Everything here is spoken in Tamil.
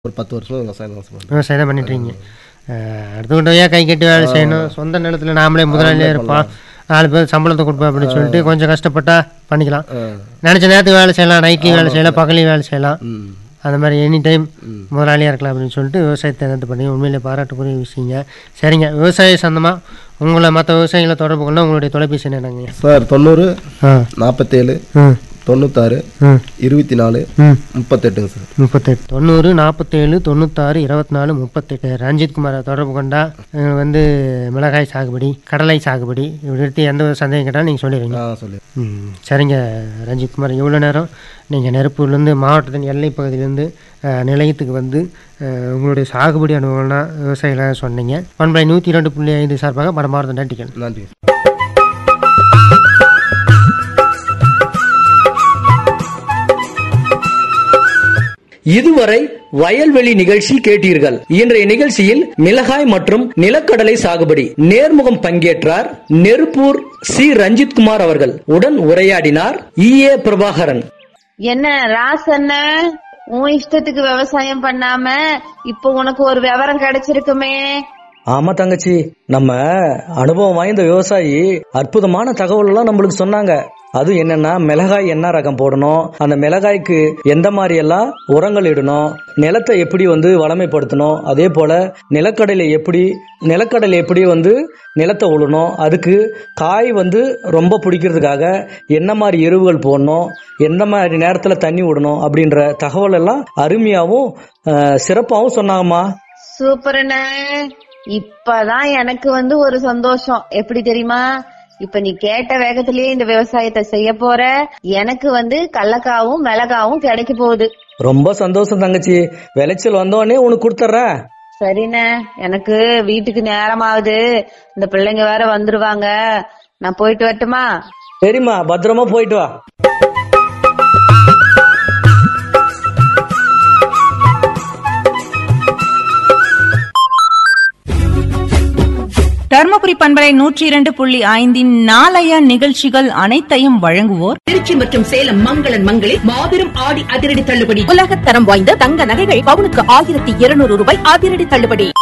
ஒரு பத்து வருஷமா விவசாயம் தான் பண்ணுறேன் விவசாயம் தான் பண்ணிட்டுருங்க அடுத்தவங்க கை கட்டி வேலை செய்யணும் சொந்த நிலத்துல நாமளே முதலாளியாக இருப்போம் நாலு பேர் சம்பளத்தை கொடுப்போம் அப்படின்னு சொல்லிட்டு கொஞ்சம் கஷ்டப்பட்டா பண்ணிக்கலாம் நினச்ச நேரத்துக்கு வேலை செய்யலாம் நைட்லையும் வேலை செய்யலாம் பகலையும் வேலை செய்யலாம் ம் அந்த மாதிரி எனி டைம் முதலாளியாக இருக்கலாம் அப்படின்னு சொல்லிட்டு விவசாயத்தை என்னது பண்ணி உண்மையிலே பாராட்டுக்குரிய விஷயங்க சரிங்க விவசாய சந்தமாக உங்களை மற்ற விவசாயிகளை தொடர்பு கொள்ள உங்களுடைய தொலைபேசி என்னங்க சார் தொண்ணூறு ஆ நாற்பத்தேழு ம் தொண்ணூத்தாறு ம் இருபத்தி நாலு ம் முப்பத்தெட்டுங்க சார் முப்பத்தெட்டு தொண்ணூறு நாற்பத்தேழு தொண்ணூத்தாறு இருபத்தி நாலு முப்பத்தெட்டு ரஞ்சித் குமாரை தொடர்பு கொண்டா எங்களுக்கு வந்து மிளகாய் சாகுபடி கடலை சாகுபடி இப்படி எடுத்து எந்த ஒரு சந்தேகம் கேட்டாலும் நீங்கள் சொல்லிடுவீங்க ஆ சொல்லி ம் சரிங்க ரஞ்சித் குமார் இவ்வளோ நேரம் நீங்கள் நெருப்பூர்லேருந்து மாவட்டத்தின் எல்லைப் பகுதியிலேருந்து அஹ், நிலையத்துக்கு வந்து அஹ், உங்களுடைய சாகுபடி அனுபவம்லாம் விவசாயிகளாக சொன்னீங்க ஒன்பது நூற்றி இரண்டு புள்ளி ஐந்து சார்பாக படமாவட்ட நன்றிகள் நன்றி இதுவரை வயல்வெளி நிகழ்ச்சி கேட்டீர்கள் இன்றைய நிகழ்ச்சியில் மிளகாய் மற்றும் நிலக்கடலை சாகுபடி நேர்முகம் பங்கேற்றார் நெருப்பூர் சி ரஞ்சித்குமார் அவர்கள் உடன் உரையாடினார் இ ஏ பிரபாகரன் என்ன ராசண்ண உன் இஷ்டத்துக்கு விவசாயம் பண்ணாம இப்ப உனக்கு ஒரு விவரம் கிடைச்சிருக்குமே ஆமா தங்கச்சி நம்ம அனுபவம் வாய்ந்த விவசாயி அற்புதமான தகவல் எல்லாம் நம்மளுக்கு சொன்னாங்க அது என்னன்னா மிளகாய் என்ன ரகம் போடணும் அந்த மிளகாய்க்கு எந்த மாதிரி எல்லாம் உரங்கள் இடணும் நிலத்தை எப்படி வந்து வளமைப்படுத்தணும் அதே போல நிலக்கடலை எப்படி நிலக்கடலை எப்படி வந்து நிலத்தை உழணும் அதுக்கு காய் வந்து ரொம்ப பிடிக்கிறதுக்காக என்ன மாதிரி எருவுகள் போடணும் எந்த மாதிரி நேரத்துல தண்ணி விடணும் அப்படின்ற தகவல் எல்லாம் அருமையாவும் அஹ், சிறப்பாவும் சொன்னாங்கம்மா சூப்பர்ண்ண இப்பதான் எனக்கு வந்து ஒரு சந்தோஷம் எப்படி தெரியுமா இப்ப நீ கேட்ட வேகத்திலேயே இந்த விவசாயத்தை செய்ய போற எனக்கு வந்து கடலக்காவும் மிளகாவும் கிடைக்க போகுது ரொம்ப சந்தோஷம் தங்கச்சி விளைச்சல் வந்தோடனே உனக்கு கொடுத்துட்றேன் சரிண்ணே எனக்கு வீட்டுக்கு நேரமாகுது இந்த பிள்ளைங்க வேற வந்துருவாங்க நான் போயிட்டு வரட்டுமா சரிம்மா பத்திரமா போயிட்டு வா தர்மபுரி பண்பலை நூற்றி இரண்டு புள்ளி ஐந்தின் நாளைய நிகழ்ச்சிகள் அனைத்தையும் வழங்குவோர் திருச்சி மற்றும் சேலம் மங்களன் மங்களில் மாபெரும் ஆடி அதிரடி தள்ளுபடி உலகத்தரம் வாய்ந்த தங்க நகைகள் பவுனுக்கு ஆயிரத்தி இருநூறு ரூபாய் அதிரடி தள்ளுபடி